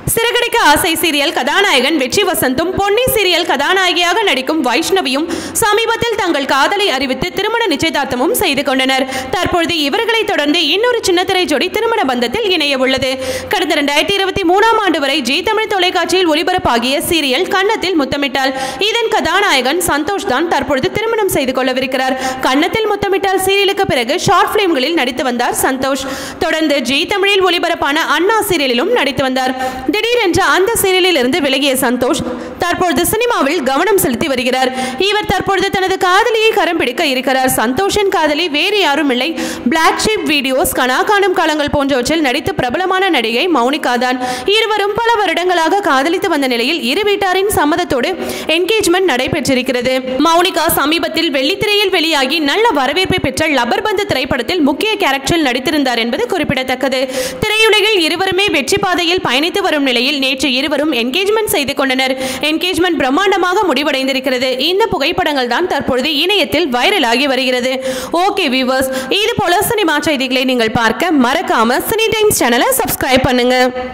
சிறகடிக்க ஆசை சீரியல் கதாநாயகன் வெற்றி வசந்தும் பொன்னி சீரியல் கதாநாயகியாக நடிக்கும் வைஷ்ணவியும் சமீபத்தில் தங்கள் காதலை அறிவித்து திருமண நிச்சயதார்த்தமும் செய்து கொண்டனர் தற்பொழுது இவர்களை தொடர்ந்து இன்னொரு சின்னத்திரை ஜோடி திருமண பந்தத்தில் இணைய உள்ளது கடந்த ரெண்டாயிரத்தி இருபத்தி மூணாம் ஆண்டு வரை ஜி தமிழ் தொலைக்காட்சியில் ஒளிபரப்பாகிய சீரியல் கன்னத்தில் முத்தமிட்டால் இதன் கதாநாயகன் சந்தோஷ் தான் தற்பொழுது திருமணம் செய்து கொள்ளவிருக்கிறார் கன்னத்தில் முத்தமிட்டால் சீரியலுக்கு பிறகு ஷார்ட் பிலிம்களில் நடித்து வந்தார் சந்தோஷ் தொடர்ந்து ஜி தமிழில் ஒளிபரப்பான அண்ணா சீரியலிலும் நடித்து வந்தார் திடீரென்று அந்த சீரியலில் இருந்து விலகிய சந்தோஷ் தற்பொழுது சினிமாவில் கவனம் செலுத்தி வருகிறார் இவர் தற்பொழுது தனது காதலியை கரம் பிடிக்க இருக்கிறார் சந்தோஷின் காதலி வேறு யாரும் இல்லை பிளாக் ஷீப் வீடியோஸ் கனா காணும் காலங்கள் போன்றவற்றில் நடித்து பிரபலமான நடிகை மௌனிகா தான் இருவரும் பல வருடங்களாக காதலித்து வந்த நிலையில் இரு வீட்டாரின் சம்மதத்தோடு என்கேஜ்மெண்ட் நடைபெற்றிருக்கிறது மௌனிகா சமீபத்தில் வெள்ளித்திரையில் வெளியாகி நல்ல வரவேற்பை பெற்ற லப்பர் பந்து திரைப்படத்தில் முக்கிய கேரக்டரில் நடித்திருந்தார் என்பது குறிப்பிடத்தக்கது திரையுலகில் இருவருமே வெற்றி பாதையில் பயணித்து வரும் நிலையில் நேற்று இருவரும் என்கேஜ்மெண்ட் செய்து கொண்டனர் என்கேஜ்மெண்ட் பிரம்மாண்டமாக முடிவடைந்திருக்கிறது இந்த புகைப்படங்கள் தான் தற்பொழுது இணையத்தில் வைரலாகி வருகிறது ஓகே வியூவர்ஸ் இது போல சினிமா செய்திகளை நீங்கள் பார்க்க மறக்காம சினி டைம்ஸ் சேனலை சப்ஸ்கிரைப் பண்ணுங்க